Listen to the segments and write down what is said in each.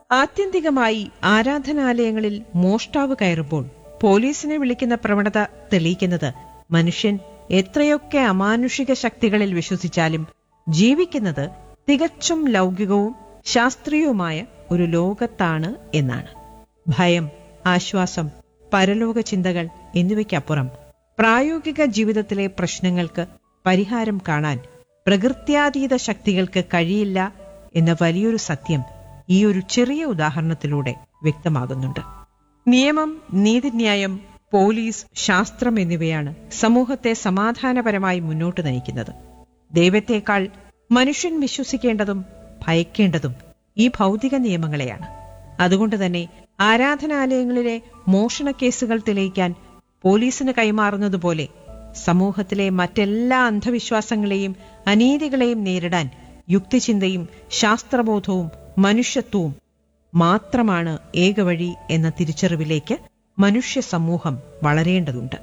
ആത്യന്തികമായി ആരാധനാലയങ്ങളിൽ മോഷ്ടാവ് കയറുമ്പോൾ പോലീസിനെ വിളിക്കുന്ന പ്രവണത തെളിയിക്കുന്നത് മനുഷ്യൻ എത്രയൊക്കെ അമാനുഷിക ശക്തികളിൽ വിശ്വസിച്ചാലും ജീവിക്കുന്നത് തികച്ചും ലൗകികവും ശാസ്ത്രീയവുമായ ഒരു ലോകത്താണ് എന്നാണ് ഭയം ആശ്വാസം പരലോക ചിന്തകൾ എന്നിവയ്ക്കപ്പുറം പ്രായോഗിക ജീവിതത്തിലെ പ്രശ്നങ്ങൾക്ക് പരിഹാരം കാണാൻ പ്രകൃത്യാതീത ശക്തികൾക്ക് കഴിയില്ല എന്ന വലിയൊരു സത്യം ഈ ഒരു ചെറിയ ഉദാഹരണത്തിലൂടെ വ്യക്തമാകുന്നുണ്ട് നിയമം നീതിന്യായം പോലീസ് ശാസ്ത്രം എന്നിവയാണ് സമൂഹത്തെ സമാധാനപരമായി മുന്നോട്ട് നയിക്കുന്നത് ദൈവത്തേക്കാൾ മനുഷ്യൻ വിശ്വസിക്കേണ്ടതും ഭയക്കേണ്ടതും ഈ ഭൗതിക നിയമങ്ങളെയാണ് അതുകൊണ്ട് തന്നെ ആരാധനാലയങ്ങളിലെ മോഷണ കേസുകൾ തെളിയിക്കാൻ പോലീസിന് കൈമാറുന്നതുപോലെ സമൂഹത്തിലെ മറ്റെല്ലാ അന്ധവിശ്വാസങ്ങളെയും അനീതികളെയും നേരിടാൻ യുക്തിചിന്തയും ശാസ്ത്രബോധവും മനുഷ്യത്വവും മാത്രമാണ് ഏകവഴി എന്ന തിരിച്ചറിവിലേക്ക് മനുഷ്യ സമൂഹം വളരേണ്ടതുണ്ട്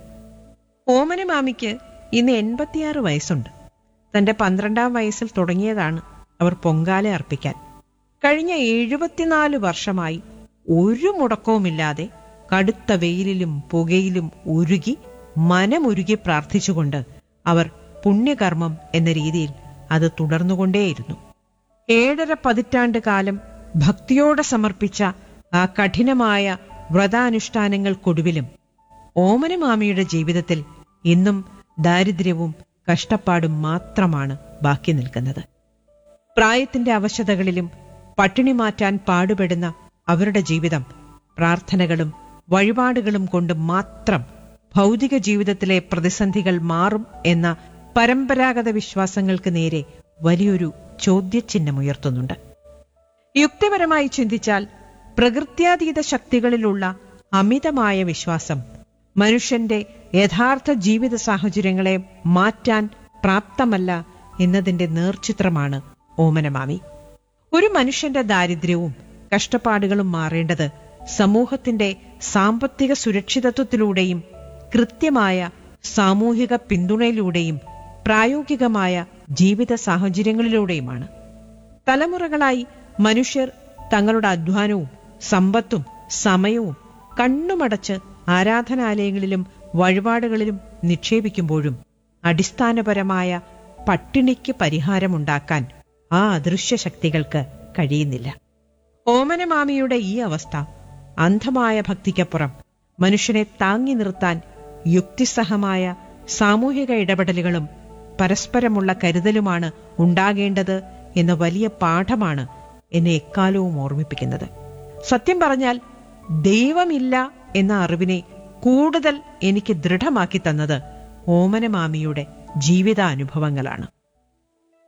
ഓമനമാമിക്ക് ഇന്ന് എൺപത്തിയാറ് വയസ്സുണ്ട് തന്റെ പന്ത്രണ്ടാം വയസ്സിൽ തുടങ്ങിയതാണ് അവർ പൊങ്കാല അർപ്പിക്കാൻ കഴിഞ്ഞ എഴുപത്തിനാല് വർഷമായി ഒരു മുടക്കവുമില്ലാതെ കടുത്ത വെയിലിലും പുകയിലും ഉരുകി മനമുരുകി പ്രാർത്ഥിച്ചുകൊണ്ട് അവർ പുണ്യകർമ്മം എന്ന രീതിയിൽ അത് തുടർന്നുകൊണ്ടേയിരുന്നു ഏഴര പതിറ്റാണ്ട് കാലം ഭക്തിയോടെ സമർപ്പിച്ച ആ കഠിനമായ വ്രതാനുഷ്ഠാനങ്ങൾക്കൊടുവിലും ഓമനമാമിയുടെ ജീവിതത്തിൽ ഇന്നും ദാരിദ്ര്യവും കഷ്ടപ്പാടും മാത്രമാണ് ബാക്കി നിൽക്കുന്നത് പ്രായത്തിന്റെ അവശതകളിലും പട്ടിണി മാറ്റാൻ പാടുപെടുന്ന അവരുടെ ജീവിതം പ്രാർത്ഥനകളും വഴിപാടുകളും കൊണ്ട് മാത്രം ഭൗതിക ജീവിതത്തിലെ പ്രതിസന്ധികൾ മാറും എന്ന പരമ്പരാഗത വിശ്വാസങ്ങൾക്ക് നേരെ വലിയൊരു ചോദ്യചിഹ്നമുയർത്തുന്നുണ്ട് യുക്തിപരമായി ചിന്തിച്ചാൽ പ്രകൃത്യാതീത ശക്തികളിലുള്ള അമിതമായ വിശ്വാസം മനുഷ്യന്റെ യഥാർത്ഥ ജീവിത സാഹചര്യങ്ങളെ മാറ്റാൻ പ്രാപ്തമല്ല എന്നതിന്റെ നേർചിത്രമാണ് ഓമനമാമി ഒരു മനുഷ്യന്റെ ദാരിദ്ര്യവും കഷ്ടപ്പാടുകളും മാറേണ്ടത് സമൂഹത്തിന്റെ സാമ്പത്തിക സുരക്ഷിതത്വത്തിലൂടെയും കൃത്യമായ സാമൂഹിക പിന്തുണയിലൂടെയും പ്രായോഗികമായ ജീവിത സാഹചര്യങ്ങളിലൂടെയുമാണ് തലമുറകളായി മനുഷ്യർ തങ്ങളുടെ അധ്വാനവും സമ്പത്തും സമയവും കണ്ണുമടച്ച് ആരാധനാലയങ്ങളിലും വഴിപാടുകളിലും നിക്ഷേപിക്കുമ്പോഴും അടിസ്ഥാനപരമായ പട്ടിണിക്ക് പരിഹാരമുണ്ടാക്കാൻ ആ അദൃശ്യ ശക്തികൾക്ക് കഴിയുന്നില്ല ഓമനമാമിയുടെ ഈ അവസ്ഥ അന്ധമായ ഭക്തിക്കപ്പുറം മനുഷ്യനെ താങ്ങി നിർത്താൻ യുക്തിസഹമായ സാമൂഹിക ഇടപെടലുകളും പരസ്പരമുള്ള കരുതലുമാണ് ഉണ്ടാകേണ്ടത് എന്ന വലിയ പാഠമാണ് എന്നെ എക്കാലവും ഓർമ്മിപ്പിക്കുന്നത് സത്യം പറഞ്ഞാൽ ദൈവമില്ല എന്ന അറിവിനെ കൂടുതൽ എനിക്ക് ദൃഢമാക്കി തന്നത് ഓമനമാമിയുടെ ജീവിതാനുഭവങ്ങളാണ്